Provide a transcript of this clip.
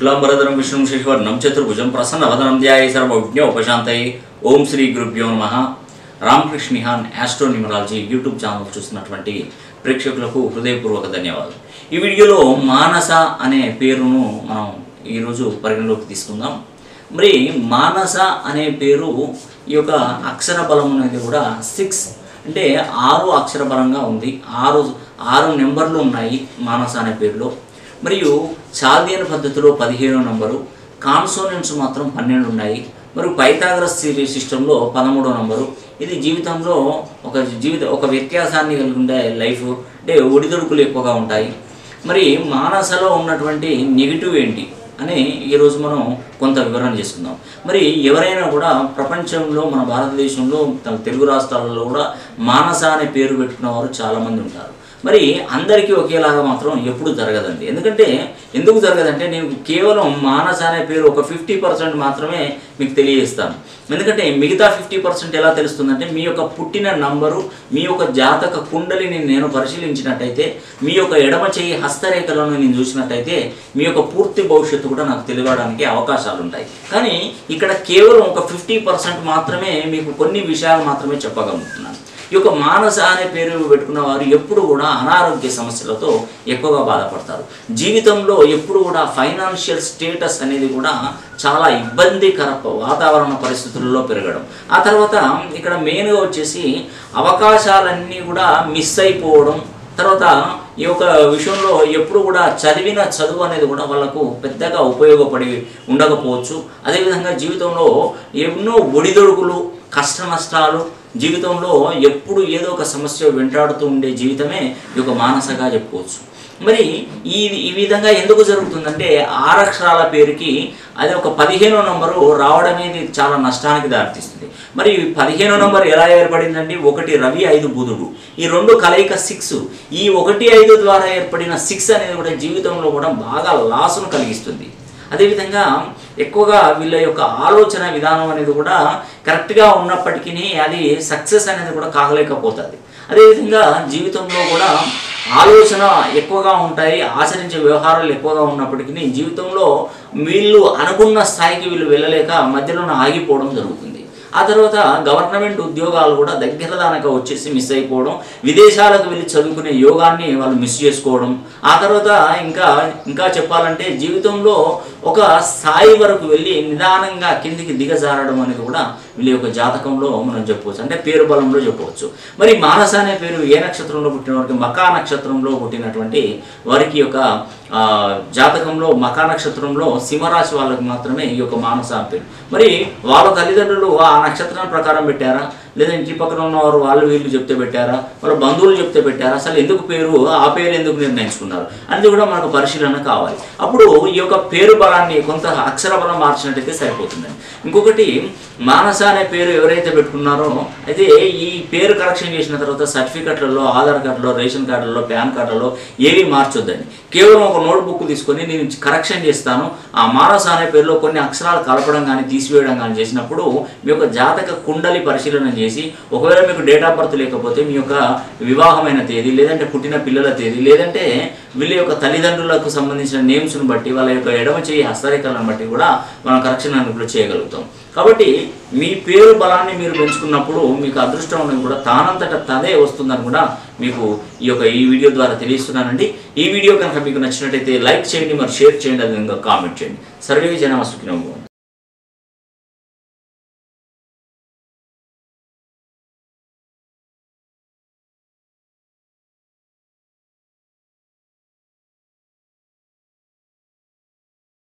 శుక్లాంబరధరం విష్ణుం శశివర్ణం చతుర్భుజం ప్రసన్నవదనం ధ్యాయ సర్వజ్ఞ ఉపశాంతై ఓం శ్రీ గురుభ్యో నమ రామకృష్ణ నిహాన్ ఆస్ట్రో న్యూమరాలజీ యూట్యూబ్ ఛానల్ చూస్తున్నటువంటి ప్రేక్షకులకు హృదయపూర్వక ధన్యవాదాలు ఈ వీడియోలో మానస అనే పేరును మనం ఈరోజు పరిగణలోకి తీసుకుందాం మరి మానస అనే పేరు ఈ యొక్క అక్షర బలం అనేది కూడా సిక్స్ అంటే ఆరు అక్షర బలంగా ఉంది ఆరు ఆరు నెంబర్లు ఉన్నాయి మానస అనే పేరులో మరియు చాల్దియన్ పద్ధతిలో పదిహేను నంబరు కాన్సోనెంట్స్ మాత్రం పన్నెండు ఉన్నాయి మరియు పైథాగరస్ సిరీస్ సిస్టంలో పదమూడో నంబరు ఇది జీవితంలో ఒక జీవిత ఒక వ్యత్యాసాన్ని కలిగి ఉండే లైఫ్ అంటే ఒడిదుడుకులు ఎక్కువగా ఉంటాయి మరి మానసలో ఉన్నటువంటి నెగిటివ్ ఏంటి అని ఈరోజు మనం కొంత వివరణ చేసుకుందాం మరి ఎవరైనా కూడా ప్రపంచంలో మన భారతదేశంలో తన తెలుగు రాష్ట్రాలలో కూడా మానస అనే పేరు పెట్టుకున్న వారు చాలామంది ఉంటారు మరి అందరికీ ఒకేలాగా మాత్రం ఎప్పుడు జరగదండి ఎందుకంటే ఎందుకు జరగదంటే నేను కేవలం మానస అనే పేరు ఒక ఫిఫ్టీ పర్సెంట్ మాత్రమే మీకు తెలియజేస్తాను ఎందుకంటే మిగతా ఫిఫ్టీ పర్సెంట్ ఎలా తెలుస్తుందంటే మీ యొక్క పుట్టిన నంబరు మీ యొక్క జాతక కుండలిని నేను పరిశీలించినట్టయితే మీ యొక్క ఎడమ చేయి హస్తరేఖలను నేను చూసినట్టయితే మీ యొక్క పూర్తి భవిష్యత్తు కూడా నాకు తెలియడానికి అవకాశాలు ఉంటాయి కానీ ఇక్కడ కేవలం ఒక ఫిఫ్టీ పర్సెంట్ మాత్రమే మీకు కొన్ని విషయాలు మాత్రమే చెప్పగలుగుతున్నాను ఈ యొక్క మానస అనే పేరు పెట్టుకున్న వారు ఎప్పుడు కూడా అనారోగ్య సమస్యలతో ఎక్కువగా బాధపడతారు జీవితంలో ఎప్పుడు కూడా ఫైనాన్షియల్ స్టేటస్ అనేది కూడా చాలా ఇబ్బందికర వాతావరణ పరిస్థితుల్లో పెరగడం ఆ తర్వాత ఇక్కడ మెయిన్గా వచ్చేసి అవకాశాలన్నీ కూడా మిస్ అయిపోవడం తర్వాత ఈ యొక్క విషయంలో ఎప్పుడు కూడా చదివిన చదువు అనేది కూడా వాళ్ళకు పెద్దగా ఉపయోగపడి ఉండకపోవచ్చు అదేవిధంగా జీవితంలో ఎన్నో ఒడిదొడుకులు కష్ట నష్టాలు జీవితంలో ఎప్పుడు ఏదో ఒక సమస్య వెంటాడుతూ ఉండే జీవితమే ఈ యొక్క మానసగా చెప్పుకోవచ్చు మరి ఈ ఈ విధంగా ఎందుకు జరుగుతుందంటే ఆరక్షరాల పేరుకి అది ఒక పదిహేనో నంబరు రావడం అనేది చాలా నష్టానికి దారితీస్తుంది మరి పదిహేనో నంబర్ ఎలా ఏర్పడిందండి ఒకటి రవి ఐదు బుధుడు ఈ రెండు కలయిక సిక్స్ ఈ ఒకటి ఐదు ద్వారా ఏర్పడిన సిక్స్ అనేది కూడా జీవితంలో కూడా బాగా లాసును కలిగిస్తుంది అదేవిధంగా ఎక్కువగా వీళ్ళ యొక్క ఆలోచన విధానం అనేది కూడా కరెక్ట్గా ఉన్నప్పటికీ అది సక్సెస్ అనేది కూడా కాగలేకపోతుంది అదేవిధంగా జీవితంలో కూడా ఆలోచన ఎక్కువగా ఉంటాయి ఆచరించే వ్యవహారాలు ఎక్కువగా ఉన్నప్పటికీ జీవితంలో వీళ్ళు అనుకున్న స్థాయికి వీళ్ళు వెళ్ళలేక మధ్యలోనే ఆగిపోవడం జరుగుతుంది ఆ తర్వాత గవర్నమెంట్ ఉద్యోగాలు కూడా దగ్గర దానక వచ్చేసి మిస్ అయిపోవడం విదేశాలకు వెళ్ళి చదువుకునే యోగాన్ని వాళ్ళు మిస్ చేసుకోవడం ఆ తర్వాత ఇంకా ఇంకా చెప్పాలంటే జీవితంలో ఒక స్థాయి వరకు వెళ్ళి నిదానంగా కిందికి దిగజారడం అనేది కూడా వీళ్ళ యొక్క జాతకంలో మనం చెప్పవచ్చు అంటే పేరు బలంలో చెప్పవచ్చు మరి మానస అనే పేరు ఏ నక్షత్రంలో పుట్టిన వారికి మకా నక్షత్రంలో పుట్టినటువంటి వారికి యొక్క ఆ, జాతకంలో మకా నక్షత్రంలో సింహరాశి వాళ్ళకి మాత్రమే ఈ యొక్క మానస అని పేరు మరి వాళ్ళ తల్లిదండ్రులు ఆ నక్షత్రం ప్రకారం పెట్టారా లేదా ఇంటి పక్కన ఉన్నవారు వాళ్ళు వీళ్ళు చెప్తే పెట్టారా వాళ్ళ బంధువులు చెప్తే పెట్టారా అసలు ఎందుకు పేరు ఆ పేరు ఎందుకు నిర్ణయించుకున్నారు అనేది కూడా మనకు పరిశీలన కావాలి అప్పుడు ఈ యొక్క పేరు బలాన్ని కొంత అక్షర బలం మార్చినట్టయితే సరిపోతుందండి ఇంకొకటి మానస అనే పేరు ఎవరైతే పెట్టుకున్నారో అయితే ఈ పేరు కరెక్షన్ చేసిన తర్వాత సర్టిఫికెట్లలో ఆధార్ కార్డులో రేషన్ కార్డులలో పాన్ కార్డులలో ఏవి మార్చొద్దండి కేవలం ఒక నోట్బుక్ తీసుకొని నేను కరెక్షన్ చేస్తాను ఆ మానస అనే పేరులో కొన్ని అక్షరాలు కలపడం కానీ తీసివేయడం కానీ చేసినప్పుడు మీ యొక్క జాతక కుండలి పరిశీలన చేసి ఒకవేళ మీకు డేట్ ఆఫ్ బర్త్ లేకపోతే మీ యొక్క వివాహమైన తేదీ లేదంటే పుట్టిన పిల్లల తేదీ లేదంటే వీళ్ళ యొక్క తల్లిదండ్రులకు సంబంధించిన నేమ్స్ను బట్టి వాళ్ళ యొక్క ఎడమ చేయి హస్తరేఖలను బట్టి కూడా మనం కరెక్షన్ అనేది చేయగలుగుతాం కాబట్టి మీ పేరు బలాన్ని మీరు పెంచుకున్నప్పుడు మీకు అదృష్టం అనేది కూడా తానంతట తదే వస్తుందని కూడా మీకు ఈ యొక్క ఈ వీడియో ద్వారా తెలియజేస్తున్నానండి ఈ వీడియో కనుక మీకు నచ్చినట్టయితే లైక్ చేయండి మరి షేర్ చేయండి అదేవిధంగా కామెంట్ చేయండి సర్వే జన సుఖినము